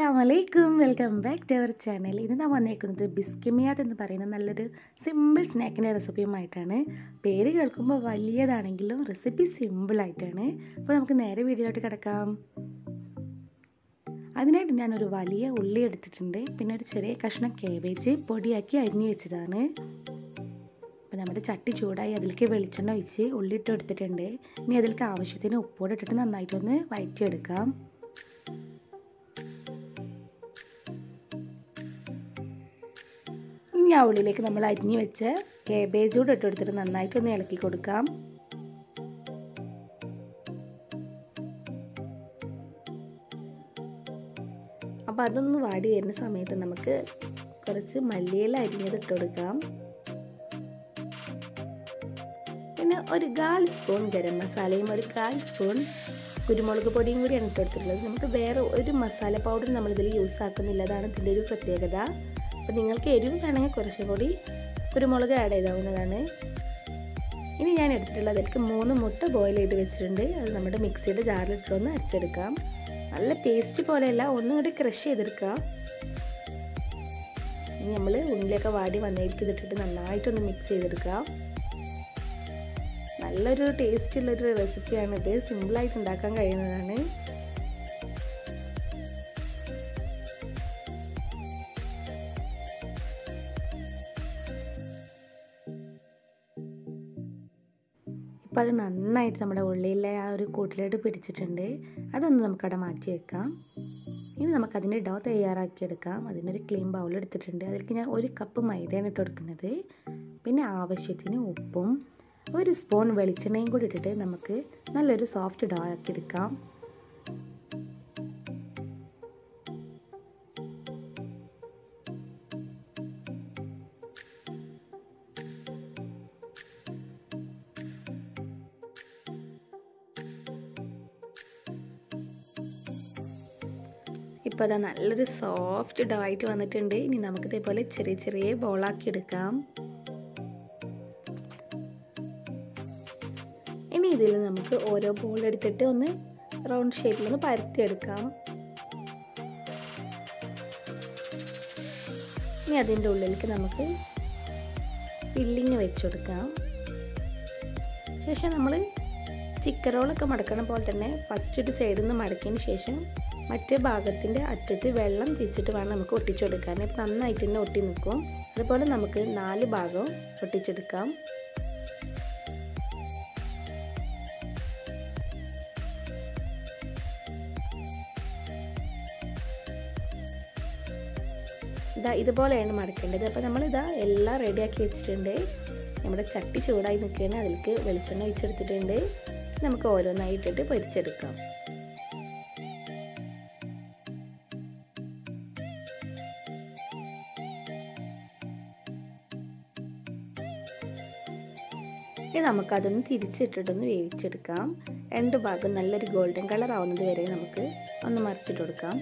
അസ്സാമലൈക്കും welcome back to our channel ഇന്ന് ഞാൻ വന്നേക്കുന്നത് ബിസ്കിമിയാത്ത് എന്ന് പറയുന്ന നല്ലൊരു സിമ്പിൾ സ്നാക്കിൻ്റെ റെസിപ്പിയുമായിട്ടാണ് പേര് കേൾക്കുമ്പോൾ വലിയതാണെങ്കിലും റെസിപ്പി സിമ്പിളായിട്ടാണ് അപ്പോൾ നമുക്ക് നേരെ വീഡിയോയിലോട്ട് കിടക്കാം അതിനായിട്ട് ഞാനൊരു വലിയ ഉള്ളി എടുത്തിട്ടുണ്ട് പിന്നെ ഒരു ചെറിയ കഷ്ണം കേബേജ് പൊടിയാക്കി അരിഞ്ഞു വെച്ചതാണ് അപ്പോൾ നമ്മുടെ ചട്ടി ചൂടായി അതിലേക്ക് വെളിച്ചെണ്ണ ഒഴിച്ച് ഉള്ളി ഇട്ട് എടുത്തിട്ടുണ്ട് ഇനി അതിലേക്ക് ആവശ്യത്തിന് ഉപ്പോടെ ഇട്ടിട്ട് നന്നായിട്ടൊന്ന് വഴറ്റിയെടുക്കാം ഇനി ആ ഉള്ളിലേക്ക് നമ്മൾ അരിഞ്ഞ് വെച്ച് കേബേജ് കൂടെ ഇട്ട് കൊടുത്തിട്ട് നന്നായിട്ടൊന്ന് ഇളക്കി കൊടുക്കാം അപ്പോൾ അതൊന്ന് വാടി വരുന്ന സമയത്ത് നമുക്ക് കുറച്ച് മല്ലിയില അരിഞ്ഞത് ഇട്ട് കൊടുക്കാം പിന്നെ ഒരു കാൽ സ്പൂൺ ഗരം മസാലയും ഒരു കാൽ സ്പൂൺ കുരുമുളക് പൊടിയും കൂടിയാണ് ഇട്ട് കൊടുത്തിട്ടുള്ളത് നമുക്ക് വേറെ ഒരു മസാല പൗഡർ നമ്മളിതിൽ യൂസ് ആക്കുന്നില്ല അതാണ് ഇതിൻ്റെ ഒരു പ്രത്യേകത അപ്പോൾ നിങ്ങൾക്ക് എരിവ് വേണമെങ്കിൽ കുറച്ചും കൂടി കുരുമുളക് ആഡ് ചെയ്താവുന്നതാണ് ഇനി ഞാൻ എടുത്തിട്ടുള്ളത് അതിലേക്ക് മൂന്ന് മുട്ട ബോയിൽ ചെയ്ത് വെച്ചിട്ടുണ്ട് അത് നമ്മുടെ മിക്സിയുടെ ജാറിലിട്ടൊന്ന് അരച്ചെടുക്കാം നല്ല പേസ്റ്റ് പോലെയല്ല ഒന്നും കൂടി ക്രഷ് ചെയ്തെടുക്കാം ഇനി നമ്മൾ ഉള്ളിലൊക്കെ വാടി വന്നേക്ക് ഇതിട്ടിട്ട് നന്നായിട്ടൊന്ന് മിക്സ് ചെയ്തെടുക്കാം നല്ലൊരു ടേസ്റ്റുള്ളൊരു റെസിപ്പിയാണിത് സിമ്പിളായിട്ട് ഉണ്ടാക്കാൻ കഴിയുന്നതാണ് ഇപ്പോൾ അത് നന്നായിട്ട് നമ്മുടെ ഉള്ളിലെ ആ ഒരു കൂട്ടിലോട്ട് പിടിച്ചിട്ടുണ്ട് അതൊന്ന് നമുക്കവിടെ മാറ്റി വെക്കാം ഇനി നമുക്കതിൻ്റെ ഡോ തയ്യാറാക്കിയെടുക്കാം അതിനൊരു ക്ലീൻ ബൗൾ എടുത്തിട്ടുണ്ട് അതിലേക്ക് ഞാൻ ഒരു കപ്പ് മൈദയാണ് ഇട്ട് കൊടുക്കുന്നത് പിന്നെ ആവശ്യത്തിന് ഉപ്പും ഒരു സ്പൂൺ വെളിച്ചെണ്ണയും കൂടി ഇട്ടിട്ട് നമുക്ക് നല്ലൊരു സോഫ്റ്റ് ഡോ ആക്കിയെടുക്കാം ഇപ്പോൾ അതാ നല്ലൊരു സോഫ്റ്റ് ഡോ ആയിട്ട് വന്നിട്ടുണ്ട് ഇനി നമുക്ക് ഇതേപോലെ ചെറിയ ചെറിയ ബോളാക്കി എടുക്കാം ഇനി ഇതിൽ നമുക്ക് ഓരോ ബോൾ എടുത്തിട്ട് ഒന്ന് റൗണ്ട് ഷേപ്പിലൊന്ന് പരത്തിയെടുക്കാം ഇനി അതിൻ്റെ ഉള്ളിലേക്ക് നമുക്ക് ഫില്ലിങ് വെച്ചെടുക്കാം ശേഷം നമ്മൾ ചിക്കൻ റോളൊക്കെ മടക്കണ പോലെ തന്നെ ഫസ്റ്റ് ഒരു സൈഡിൽ നിന്ന് മടക്കിയതിന് ശേഷം മറ്റേ ഭാഗത്തിൻ്റെ അറ്റത്ത് വെള്ളം തിരിച്ചിട്ട് വേണം നമുക്ക് ഒട്ടിച്ചെടുക്കാൻ ഇപ്പം നന്നായിട്ട് തന്നെ ഒട്ടി നിൽക്കും അതുപോലെ നമുക്ക് നാല് ഭാഗവും ഒട്ടിച്ചെടുക്കാം ഇതാ ഇതുപോലെയാണ് മടക്കേണ്ടത് അപ്പോൾ നമ്മളിതാ എല്ലാം റെഡിയാക്കി വെച്ചിട്ടുണ്ട് നമ്മുടെ ചട്ടി ചൂടായി നിൽക്കുകയാണ് അതിലേക്ക് വെളിച്ചെണ്ണ ഒഴിച്ചെടുത്തിട്ടുണ്ട് നമുക്ക് ഓരോന്നായിട്ടിട്ട് പൊരിച്ചെടുക്കാം ഇനി നമുക്കതൊന്ന് തിരിച്ചിട്ടിട്ടൊന്ന് വേവിച്ചെടുക്കാം രണ്ട് ഭാഗം നല്ലൊരു ഗോൾഡൻ കളർ ആവുന്നത് വരെ നമുക്ക് ഒന്ന് മറിച്ചിട്ട് കൊടുക്കാം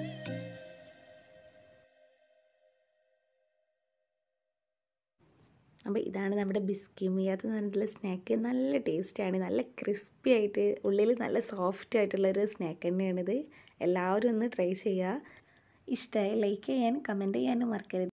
അപ്പോൾ ഇതാണ് നമ്മുടെ ബിസ്കിമിയാത്ത് പറഞ്ഞിട്ടുള്ള സ്നാക്ക് നല്ല ടേസ്റ്റാണ് നല്ല ക്രിസ്പി ആയിട്ട് ഉള്ളിൽ നല്ല സോഫ്റ്റ് ആയിട്ടുള്ളൊരു സ്നാക്ക് തന്നെയാണിത് എല്ലാവരും ഒന്ന് ട്രൈ ചെയ്യുക ഇഷ്ടമായി ലൈക്ക് ചെയ്യാൻ കമൻറ്റ് ചെയ്യാനും മറക്കരുത്